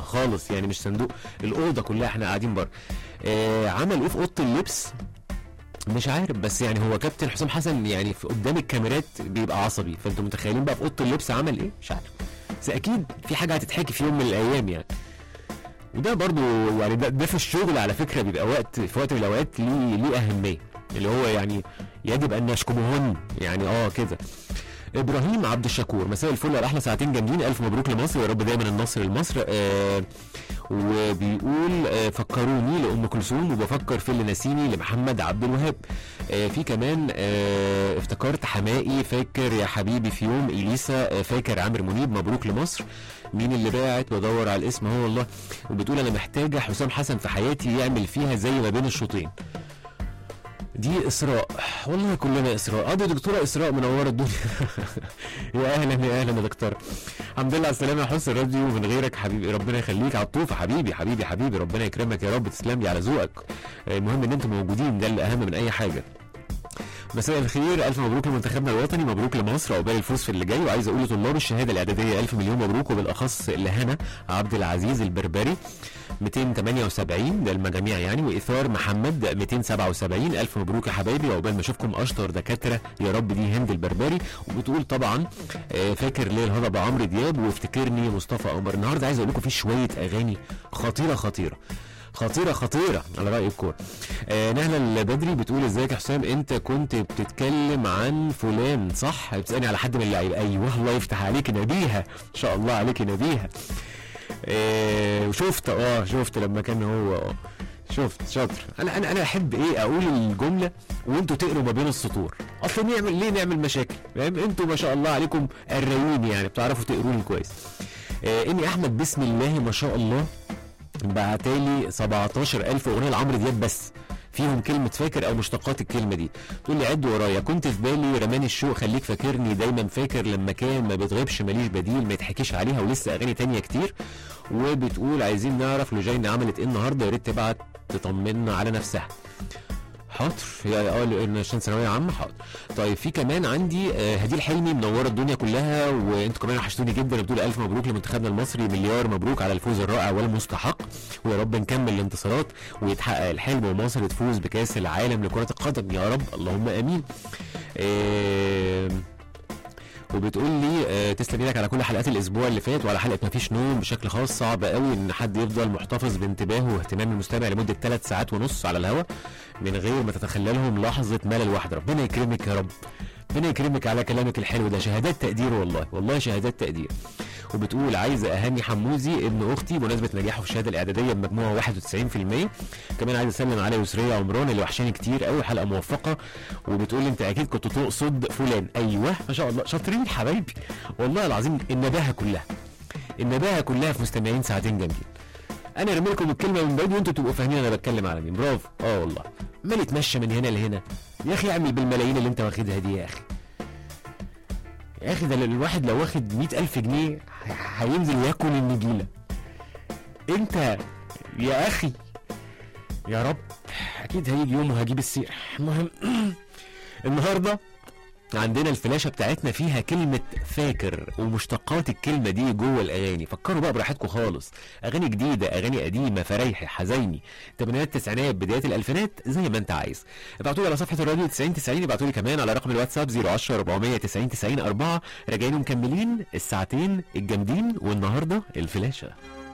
خالص يعني مش صندوق الاوضه كلها احنا قاعدين بره آه عمل ايه في اوضه اللبس مش عارف بس يعني هو كابتن حسام حسن يعني في قدام الكاميرات بيبقى عصبي فانتوا متخيلين بقى في اوضه اللبس عمل ايه مش عارف بس اكيد في حاجه هتتحكي في يوم من الايام يعني وده برضو يعني ده, ده في الشغل على فكره بيبقى وقت في وقت من الاوقات ليه ليه اهميه اللي هو يعني يجب ان نشكمهن يعني اه كده ابراهيم عبد الشكور مساء الفل على احلى ساعتين جامدين الف مبروك لمصر ويا رب دايما النصر لمصر آه وبيقول آه فكروني لام كلثوم وبفكر في اللي ناسيني لمحمد عبد الوهاب آه في كمان آه افتكرت حمائي فاكر يا حبيبي في يوم اليسا آه فاكر عامر منيب مبروك لمصر مين اللي باعت بدور على الاسم هو والله وبتقول انا محتاجه حسام حسن في حياتي يعمل فيها زي ما بين الشوطين دي اسراء والله كلنا اسراء اه دي دكتوره اسراء منوره الدنيا يا اهلا يا اهلا يا دكتوره الحمد لله على السلامه يا حسن الراديو من غيرك حبيبي ربنا يخليك عطوفه حبيبي حبيبي حبيبي ربنا يكرمك يا رب تسلم لي على ذوقك المهم ان انتم موجودين ده اللي اهم من اي حاجه مساء الخير الف مبروك لمنتخبنا الوطني مبروك لمصر عقبال الفوز في اللي جاي وعايز اقول لطلاب الشهاده الاعداديه الف مليون مبروك وبالاخص لهنا عبد العزيز البربري 278 ده المجاميع يعني واثار محمد 277 الف مبروك يا حبايبي وعقبال ما اشوفكم اشطر دكاتره يا رب دي هند البربري وبتقول طبعا فاكر ليه الهضبه عمرو دياب وافتكرني مصطفى قمر النهارده عايز اقول لكم في شويه اغاني خطيره خطيره خطيره خطيره على راي الكوره آه نهله البدري بتقول ازيك يا حسام انت كنت بتتكلم عن فلان صح بتسالني على حد من اللعيبه ايوه الله يفتح عليك نبيها ان شاء الله عليك نبيها آه وشفت اه شفت لما كان هو اه شفت شاطر انا انا انا احب ايه اقول الجمله وانتوا تقروا ما بين السطور اصل نعمل ليه نعمل مشاكل فاهم انتوا ما شاء الله عليكم قرايين يعني بتعرفوا تقروني كويس آه اني احمد بسم الله ما شاء الله بعتالي 17000 اغنيه لعمرو دياب بس فيهم كلمة فاكر أو مشتقات الكلمة دي تقول لي عد ورايا كنت في بالي رماني الشوق خليك فاكرني دايما فاكر لما كان ما بتغيبش ماليش بديل ما يتحكيش عليها ولسه أغاني تانية كتير وبتقول عايزين نعرف لوجينا عملت إيه النهاردة يا ريت تبعت تطمنا على نفسها حاضر هي اه عشان ثانويه عامه حاضر طيب في كمان عندي آه هديل حلمي منوره الدنيا كلها وانتوا كمان وحشتوني جدا بتقول الف مبروك لمنتخبنا المصري مليار مبروك على الفوز الرائع والمستحق ويا رب نكمل الانتصارات ويتحقق الحلم ومصر تفوز بكاس العالم لكره القدم يا رب اللهم امين آه وبتقول لي آه تسلم ايدك على كل حلقات الاسبوع اللي فات وعلى حلقه مفيش نوم بشكل خاص صعب قوي ان حد يفضل محتفظ بانتباهه واهتمام المستمع لمده ثلاث ساعات ونص على الهواء من غير ما تتخللهم لحظه ملل واحده ربنا يكرمك يا رب ربنا يكرمك على كلامك الحلو ده شهادات تقدير والله والله شهادات تقدير وبتقول عايزه اهني حموزي ابن اختي بمناسبه نجاحه في الشهاده الاعداديه بمجموعه 91% كمان عايزه اسلم على يسريه عمران اللي وحشاني كتير قوي حلقه موفقه وبتقول انت اكيد كنت تقصد فلان ايوه ما شاء الله شاطرين حبايبي والله العظيم النباهه كلها النباهه كلها في مستمعين ساعتين جامدين انا رمي لكم الكلمه من بعيد وانتوا تبقوا فاهمين انا بتكلم على مين برافو اه والله عمال يتمشى من هنا لهنا يا اخي اعمل بالملايين اللي انت واخدها دي يا اخي يا اخي ده الواحد لو واخد مئة ألف جنيه هينزل ياكل النجيلة انت يا اخي يا رب اكيد هيجي يوم وهجيب السير المهم النهارده عندنا الفلاشة بتاعتنا فيها كلمة فاكر ومشتقات الكلمة دي جوه الأغاني فكروا بقى براحتكم خالص أغاني جديدة أغاني قديمة فرايحي حزيني تمانينات تسعينات بدايات الألفينات زي ما أنت عايز ابعتوا لي على صفحة الراديو 90 90 ابعتوا لي كمان على رقم الواتساب 010 490 90 4 راجعين ومكملين الساعتين الجامدين والنهارده الفلاشة